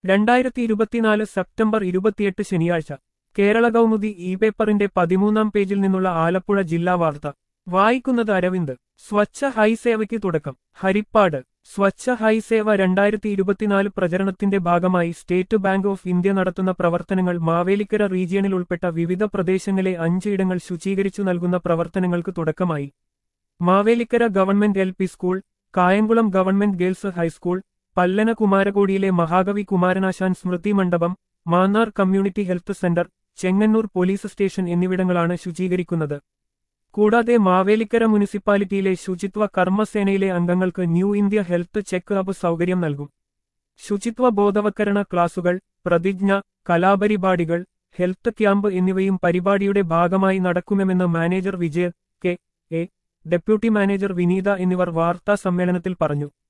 രണ്ടായിരത്തി ഇരുപത്തിനാല് സെപ്റ്റംബർ ഇരുപത്തിയെട്ട് ശനിയാഴ്ച കേരള കൗമുദി ഇ പേപ്പറിന്റെ പതിമൂന്നാം പേജിൽ നിന്നുള്ള ആലപ്പുഴ ജില്ലാ വാർത്ത വായിക്കുന്നത് അരവിന്ദ് സ്വച്ഛ ഹൈ സേവയ്ക്ക് തുടക്കം ഹരിപ്പാട് സ്വച്ഛ ഹൈ സേവ രണ്ടായിരത്തി ഇരുപത്തിനാല് പ്രചരണത്തിന്റെ ഭാഗമായി സ്റ്റേറ്റ് ബാങ്ക് ഓഫ് ഇന്ത്യ നടത്തുന്ന പ്രവർത്തനങ്ങൾ മാവേലിക്കര റീജിയണിൽ ഉൾപ്പെട്ട വിവിധ പ്രദേശങ്ങളിലെ അഞ്ച് ഇടങ്ങൾ ശുചീകരിച്ചു നൽകുന്ന പ്രവർത്തനങ്ങൾക്ക് തുടക്കമായി Mavelikkara government L P school Kayamkulam government girls high school Pallana കുമാരകോടിയിലെ മഹാകവി കുമാരനാശാൻ സ്മൃതി മണ്ഡപം Mannar community health centre Chengannur police station എന്നിവിടങ്ങളാണ് ശുചീകരിക്കുന്നത് കൂടാതെ മാവേലിക്കര മുനിസിപ്പാലിറ്റിയിലെ ശുചിത്വ കർമ്മസേനയിലെ അംഗങ്ങൾക്ക് new India health checkup സൗകര്യം നൽകും ശുചിത്വ ബോധവൽക്കരണ ക്ലാസുകൾ പ്രതിജ്ഞ കലാപരിപാടികൾ ഹെൽത്ത് ക്യാമ്പ് എന്നിവയും പരിപാടിയുടെ ഭാഗമായി നടക്കുമെന്ന് manager Vijay K A deputy manager Vineetha എന്നിവർ വാർത്താ സമ്മേളനത്തിൽ പറഞ്ഞു